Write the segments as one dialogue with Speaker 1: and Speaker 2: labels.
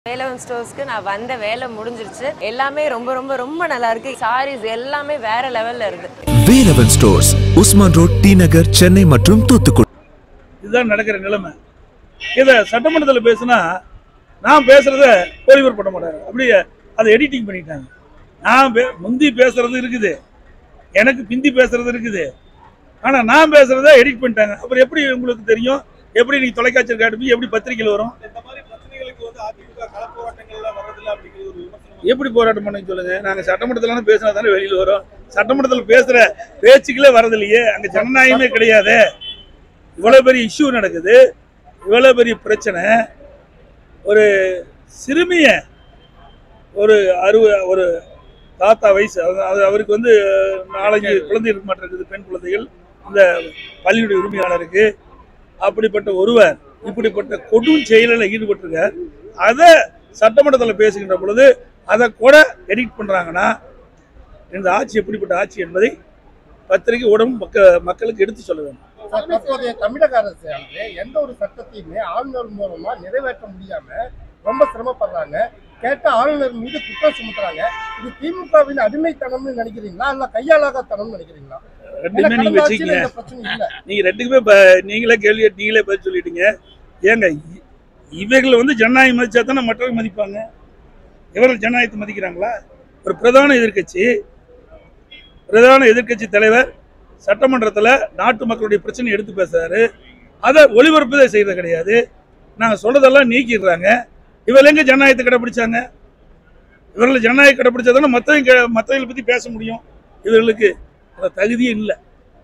Speaker 1: வேலவன் ஸ்டோர்ஸ்க்கு நான் வந்த வேலை முடிஞ்சிருச்சு எல்லாமே ரொம்ப ரொம்ப ரொம்ப நல்லா இருக்கு சாரீஸ் எல்லாமே வேற லெவல்ல இருக்கு
Speaker 2: Velavan stores Usman road T Nagar Chennai மற்றும் தூத்துக்குடி
Speaker 3: இதுதான் நடக்கிற நிலைமை இதை சட்டமன்றத்தில் பேசுனா நான் பேசுறத ஒளிபரப்பு பண்ண மாட்டாங்க அப்படியே அதை எடிட்டிங் பண்ணிட்டாங்க நான் பே முந்தி பேசுறது இருக்குது எனக்கு பிந்தி பேசுறது இருக்குது ஆனால் நான் பேசுறத எடிட் பண்ணிட்டாங்க அப்புறம் எப்படி உங்களுக்கு தெரியும் எப்படி நீ தொலைக்காட்சியில் காட்டுப்பீங்க எப்படி பத்திரிக்கையில் வரும்
Speaker 4: இந்த மாதிரி பிரச்சனைகளுக்கு வந்து அதிமுக கள போராட்டங்கள்ல வர்றதில்ல அப்படிங்கிற ஒரு விமர்சனம்
Speaker 3: எப்படி போராட்டம் பண்ணி சொல்லுங்க நாங்கள் சட்டமன்றத்தில் பேசினா தானே வெளியில் வரும் சட்டமன்றத்தில் பேசுகிற பேச்சுக்களே வரதில்லையே அங்கே ஜனநாயகமே கிடையாது இவ்வளோ பெரிய இஷ்யூ நடக்குது இவ்வளோ பெரிய பிரச்சனை ஒரு சிறுமிய ஒரு அறுவ ஒரு தாத்தா வயசு அது- அது அவருக்கு வந்து நாலஞ்சு குழந்தை இருக்க மாட்டேங்குது பெண் குழந்தைகள் இந்த பள்ளியுடைய உரிமையாளருக்கு அப்படிப்பட்ட ஒருவர் இப்படிப்பட்ட கொடும் செயலில் ஈடுபட்டிருக்கார் அதை சட்டமன்றத்தில் பேசுகின்ற பொழுது அதை கூட எடிட் பண்ணுறாங்கன்னா இந்த ஆட்சி எப்படிப்பட்ட ஆட்சி என்பதை பத்திரிகை உடம்பு மக்க மக்களுக்கு எடுத்து சொல்ல வேண்டும்
Speaker 5: சார், தற்போதைய தமிழக அரசு வந்து எந்த ஒரு சட்டத்தையுமே ஆளுநர் மூலமா நிறைவேற்ற முடியாம ரொம்ப சிரமப்படுறாங்க கேட்ட ஆளுநர் மீது குற்றம் சுமத்துறாங்க இது திமுகவின் அடிமைத்தனம்னு நினைக்கிறீங்களா இல்ல கையாளாகத்தனம்னு நினைக்கிறீங்களா ஏன்னா
Speaker 3: ரெண்டுமே நீங்க
Speaker 5: கடந்த ஆட்சியில
Speaker 3: வச்சுக்கங்க
Speaker 5: இந்த பிரச்சனை இல்ல
Speaker 3: நீங்க ரெண்டுக்குமே இப்ப நீங்களே கேள்வி கேட்டு நீங்களே பதில் சொல்லிட்டீங்க ஏங்க இ- இவர்கள் வந்து ஜனநாயகம் மதிச்சா தானே மற்றவர்கள் மதிப்பாங்க இவர்கள் ஜனநாயகத்தை மதிக்கிறாங்களா ஒரு பிரதான எதிர்க்கட்சி பிரதான எதிர்க்கட்சி தலைவர் சட்டமன்றத்தில் நாட்டு மக்களுடைய பிரச்சனை எடுத்து பேசுறாரு அதை ஒளிபரப்புதே செய்யறது கிடையாது நாங்கள் சொல்றதெல்லாம் நீக்கிடுறாங்க இவர்கள் எங்க ஜனநாயகத்தை கடைப்பிடிச்சாங்க இவர்கள் ஜனநாயகம் கடைப்பிடிச்சா தானே மற்றவங்க மற்றவங்களை பற்றி பேச முடியும் இவர்களுக்கு அந்த தகுதியே இல்லை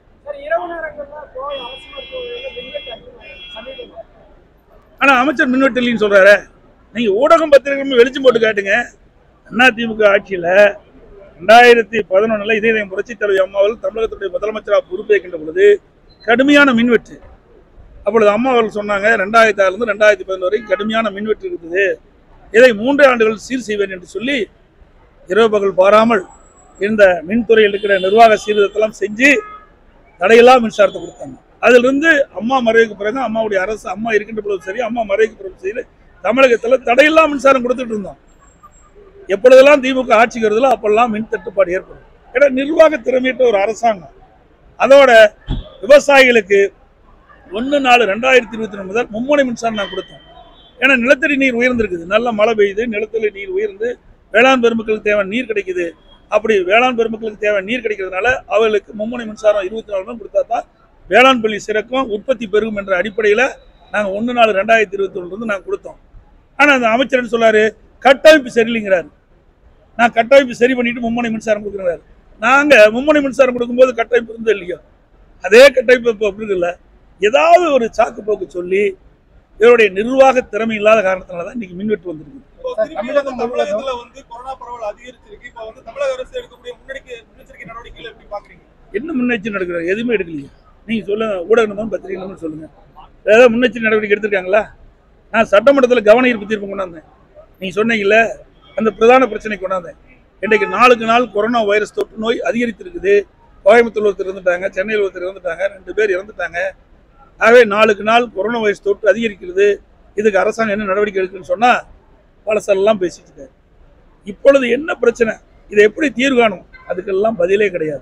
Speaker 3: ஆனா அமைச்சர் மின்வெட்டிலின்னு சொல்றாரு நீங்க ஊடகம் பத்திரிகைகளும் வெளிச்சம் போட்டு காட்டுங்க அண்ணா திமுக ஆட்சியில ரெண்டாயிரத்தி பதினொன்னுல இதே புரட்சி தலைவி அம்மாவர்கள் தமிழகத்துடைய முதலமைச்சராக பொறுப்பேற்கின்ற பொழுது கடுமையான மின்வெட்டு அப்பொழுது அம்மா அவர்கள் சொன்னாங்க ரெண்டாயிரத்தி ஆறுலேருந்து ரெண்டாயிரத்தி பதினொன்று வரைக்கும் கடுமையான மின்வெட்டு இருக்குது இதை மூன்று ஆண்டுகள் சீர் செய்வேன் என்று சொல்லி இரவு பகல் பாராமல் இந்த மின்துறையில் இருக்கிற நிர்வாக சீர்திருத்தம் செஞ்சு தடையில்லா மின்சாரத்தை கொடுத்தாங்க அதிலிருந்து அம்மா மறைவுக்கு பிறகு அம்மாவுடைய அரசு அம்மா இருக்கின்ற பொழுது சரி அம்மா மறைவுக்கு பிறகு சரி தமிழகத்தில் தடையில்லா மின்சாரம் கொடுத்துட்டு இருந்தோம் எப்பொழுதெல்லாம் திமுக ஆட்சிக்கு வருதோ அப்பெல்லாம் மின் தட்டுப்பாடு ஏற்படும் ஏன்னா நிர்வாக திறமையற்ற ஒரு அரசாங்கம் அதோட விவசாயிகளுக்கு ஒன்று நாலு ரெண்டாயிரத்தி இருபத்தி ரெண்டு முதல் மும்முனை மின்சாரம் நான் கொடுத்தோம் ஏன்னா நிலத்தடி நீர் உயர்ந்திருக்குது நல்ல மழை பெய்யுது நிலத்தடி நீர் உயர்ந்து வேளாண் பெருமக்களுக்கு தேவையான நீர் கிடைக்குது அப்படி வேளாண் பெருமக்களுக்கு தேவையான நீர் கிடைக்கிறதுனால அவர்களுக்கு மும்முனை மின்சாரம் இருபத்தி நாலு மணி கொடுத்தா தான் வேளாண் பள்ளி சிறக்கும் உற்பத்தி பெருகும் என்ற அடிப்படையில் நாங்கள் ஒன்று நாலு ரெண்டாயிரத்தி இருபத்தி ஒன்றுலேருந்து நாங்கள் கொடுத்தோம் ஆனால் அந்த அமைச்சர் என்ன சொல்லாரு கட்டமைப்பு சரியில்லைங்கிறாரு நான் கட்டமைப்பு சரி பண்ணிட்டு மும்முனை மின்சாரம் கொடுக்குறாரு நாங்கள் மும்முனை மின்சாரம் கொடுக்கும்போது கட்டமைப்பு இருந்தது இல்லையோ அதே கட்டமைப்பு இப்போ அப்படி இல்லை ஏதாவது ஒரு சாக்கு போக்கு சொல்லி இவருடைய நிர்வாக திறமை இல்லாத காரணத்தினால தான் இன்னைக்கு மின்வெட்டு வந்திருக்கு
Speaker 4: இப்போ
Speaker 5: சார்,
Speaker 4: திரும்பி
Speaker 5: தமிழகம்
Speaker 4: வந்து தமிழகத்துல வந்து கொரோனா பரவல் அதிகரிச்சிருக்கு இப்போ வந்து தமிழக அரசு எடுக்கக்கூடிய முன்னெடுக்க முன்னெச்சரிக்கை நடவடிக்கைகள் எப்படி பாக்குறீங்க
Speaker 3: என்ன முன்னெச்சரிக்கை நடக்கிறாங்க எதுவுமே எடுக்கலையே நீங்க சொல்லுங்க ஊடக நிறுவனம் பத்திரிகை நிறுவனம் சொல்லுங்க ஏதாவது முன்னெச்சரிக்கை நடவடிக்கை எடுத்திருக்காங்களா நான் சட்டமன்றத்தில் கவன ஈர்ப்பு தீர்ப்பு கொண்டாந்தேன் நீங்க சொன்னீங்கல்ல அந்த பிரதான பிரச்சனை கொண்டாந்தேன் இன்றைக்கு நாளுக்கு நாள் கொரோனா வைரஸ் தொற்று நோய் அதிகரித்திருக்குது கோயம்புத்தூர் ஒருத்தர் இறந்துட்டாங்க சென்னையில் ஒருத்தர் இறந்துட்டாங்க ரெண்டு பேர் இறந்துட்டாங்க ஆகவே நாளுக்கு நாள் கொரோனா வைரஸ் தொற்று அதிகரிக்கிறது இதுக்கு அரசாங்கம் என்ன நடவடிக்கை எடுக்குன்னு சொன்னா பழசெல்லாம் பேசிட்டு இருக்காரு இப்பொழுது என்ன பிரச்சனை இதை எப்படி தீர்வு காணும் அதுக்கெல்லாம் பதிலே கிடையாது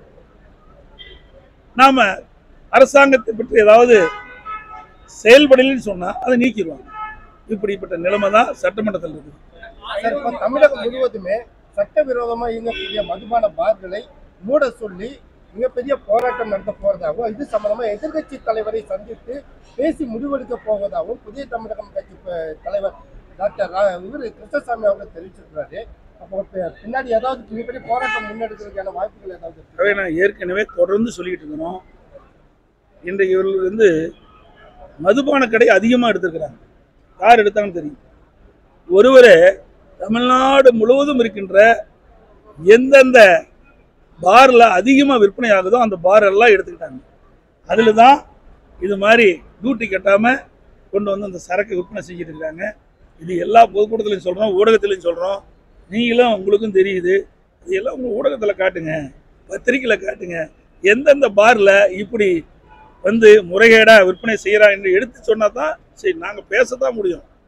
Speaker 3: நாம அரசாங்கத்தை பற்றி ஏதாவது செயல்படலைன்னு சொன்னா அதை நீக்கிடுவாங்க இப்படிப்பட்ட நிலைமை தான் சட்டமன்றத்தில் இருக்குது
Speaker 5: சார், இப்ப தமிழகம் முழுவதுமே சட்டவிரோதமா இயங்கக்கூடிய மதுபான பார்களை மூட சொல்லி மிகப்பெரிய போராட்டம் நடத்த போறதாகவும் இது சம்பந்தமா எதிர்க்கட்சி தலைவரை சந்தித்து பேசி முடிவெடுக்க போவதாகவும் புதிய தமிழகம் கட்சி ப- தலைவர் டாக்டர் ரா- இவர் கிருஷ்ணசாமி அவர்கள் தெரிவிச்சிருக்கிறாரு அப்போ பி- பின்னாடி ஏதாவது மிகப்பெரிய போராட்டம் முன்னெடுக்கிறதுக்கான வாய்ப்புகள் ஏதாவது இருக்கு
Speaker 3: ஆகவே நான் ஏற்கனவே தொடர்ந்து சொல்லிட்டு இருக்கிறோம் இன்றைக்கு இவர்கள் வந்து மதுபான கடை அதிகமாக எடுத்திருக்கிறாங்க யார் எடுத்தாங்கன்னு தெரியும் ஒருவரே தமிழ்நாடு முழுவதும் இருக்கின்ற எந்தெந்த பாரில் அதிகமாக விற்பனை ஆகுதோ அந்த பார் எல்லாம் எடுத்துக்கிட்டாங்க அதில் தான் இது மாதிரி டியூட்டி கட்டாமல் கொண்டு வந்து அந்த சரக்கு விற்பனை செஞ்சுட்டு இருக்காங்க இது எல்லா பொதுக்கூட்டத்திலையும் சொல்கிறோம் ஊடகத்திலையும் சொல்கிறோம் நீங்களும் உங்களுக்கும் தெரியுது இது எல்லாம் உங்கள் ஊடகத்தில் காட்டுங்க பத்திரிக்கையில் காட்டுங்க எந்தெந்த பாரில் இப்படி வந்து முறைகேடாக விற்பனை செய்கிறா என்று எடுத்து சொன்னால் தான் சரி நாங்கள் பேச தான் முடியும்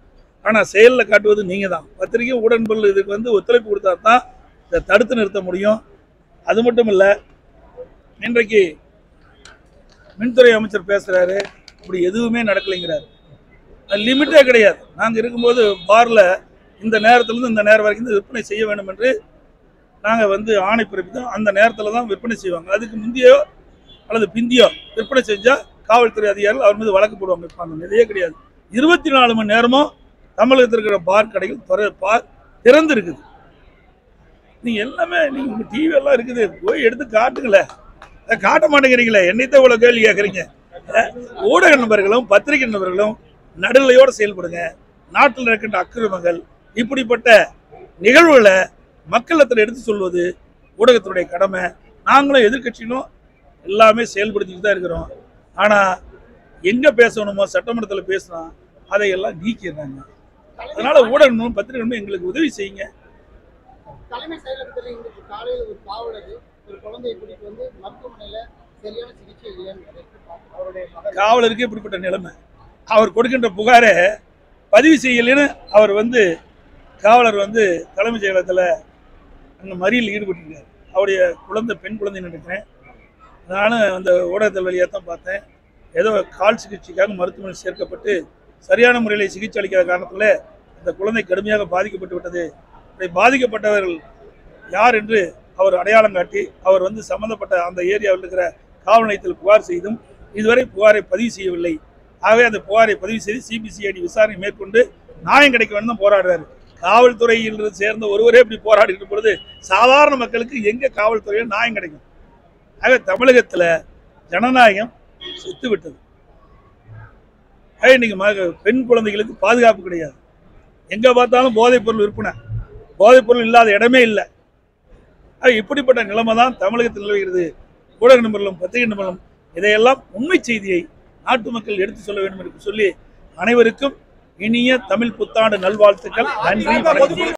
Speaker 3: ஆனால் செயலில் காட்டுவது நீங்கள் தான் பத்திரிகை உடன்பொருள் இதுக்கு வந்து ஒத்துழைப்பு கொடுத்தா தான் இதை தடுத்து நிறுத்த முடியும் அது மட்டும் இல்லை இன்றைக்கு மின்துறை அமைச்சர் பேசுகிறாரு அப்படி எதுவுமே நடக்கலைங்கிறாரு அது லிமிட்டே கிடையாது நாங்கள் இருக்கும்போது பாரில் இந்த நேரத்துலேருந்து இந்த நேரம் வரைக்கும் தான் விற்பனை செய்ய வேண்டும் என்று நாங்கள் வந்து ஆணை பிறப்பித்தோம் அந்த நேரத்தில் தான் விற்பனை செய்வாங்க அதுக்கு முந்தையோ அல்லது பிந்தியோ விற்பனை செஞ்சால் காவல்துறை அதிகாரிகள் அவர் மீது வழக்கு போடுவாங்க இப்போ அந்த நிலையே கிடையாது இருபத்தி நாலு மணி நேரமும் தமிழகத்தில் இருக்கிற பார் கடைகள் துறை பார் திறந்து இருக்குது நீங்கள் எல்லாமே நீங்கள் உங்கள் டிவி எல்லாம் இருக்குது போய் எடுத்து காட்டுங்களேன் அதை காட்ட மாட்டேங்கிறீங்களே என்னைத்தான் இவ்வளோ கேள்வி கேட்குறீங்க அஹ், ஊடக நண்பர்களும் பத்திரிகை நண்பர்களும் நடுநிலையோடு செயல்படுங்க நாட்டில் இருக்கின்ற அக்கிரமங்கள் இப்படிப்பட்ட நிகழ்வுகளை மக்களிடத்தில் எடுத்து சொல்வது ஊடகத்தினுடைய கடமை நாங்களும் எதிர்க்கட்சியிலும் எல்லாமே செயல்படுத்திட்டு தான் இருக்கிறோம் ஆனால் எங்கே பேசணுமோ சட்டமன்றத்தில் பேசினா அதையெல்லாம் நீக்கிடுறாங்க அதனால ஊடகங்களும் பத்திரிகைகளும் எங்களுக்கு உதவி செய்யுங்க
Speaker 6: தலைமை செயலகத்தில் இன்றைக்கு காலையில் ஒரு காவலர் ஒரு குழந்தையை கூட்டிட்டு வந்து மருத்துவமனையில சரியான சிகிச்சை இல்லைன்னு அவருடைய மகன்
Speaker 3: காவலருக்கு இப்படிப்பட்ட நிலைமை அவர் கொடுக்கின்ற புகாரை பதிவு செய்யலைன்னு அவர் வந்து காவலர் வந்து தலைமைச் செயலகத்தில் அங்கே மறியல் ஈடுபட்டிருக்கார் அவருடைய குழந்தை பெண் குழந்தை நினைக்கிறேன் நானும் அந்த ஊடகத்தில் வழியாக தான் பார்த்தேன் ஏதோ கால் சிகிச்சைக்காக மருத்துவமனையில் சேர்க்கப்பட்டு சரியான முறையில் சிகிச்சை அளிக்காத காரணத்தில் அந்த குழந்தை கடுமையாக பாதிக்கப்பட்டு விட்டது அப்படி பாதிக்கப்பட்டவர்கள் யார் என்று அவர் அடையாளம் காட்டி அவர் வந்து சம்பந்தப்பட்ட அந்த ஏரியாவில் இருக்கிற காவல் நிலையத்தில் புகார் செய்தும் இதுவரை புகாரை பதிவு செய்யவில்லை ஆகவே அந்த புகாரை பதிவு செய்து சிபிசிஐடி விசாரணை மேற்கொண்டு நியாயம் கிடைக்க வேண்டும் தான் போராடுறாரு காவல்துறையில் சேர்ந்த ஒருவரே இப்படி போராடிட்டு பொழுது சாதாரண மக்களுக்கு எங்க காவல்துறையில் நியாயம் கிடைக்கும் ஆக தமிழகத்தில் ஜனநாயகம் செத்து விட்டது ஆக இன்னைக்கு மக- பெண் குழந்தைகளுக்கு பாதுகாப்பு கிடையாது எங்க பார்த்தாலும் போதைப் பொருள் விற்பனை போதைப் பொருள் இல்லாத இடமே இல்லை ஆக இப்படிப்பட்ட நிலைமை தான் தமிழகத்தில் நிலவுகிறது ஊடக நண்பர்களும் பத்திரிகை நண்பர்களும் இதையெல்லாம் உண்மை செய்தியை நாட்டு மக்கள் எடுத்து சொல்ல வேண்டும் என்று சொல்லி அனைவருக்கும் இனிய தமிழ் புத்தாண்டு நல்வாழ்த்துக்கள் நன்றி வணக்கம்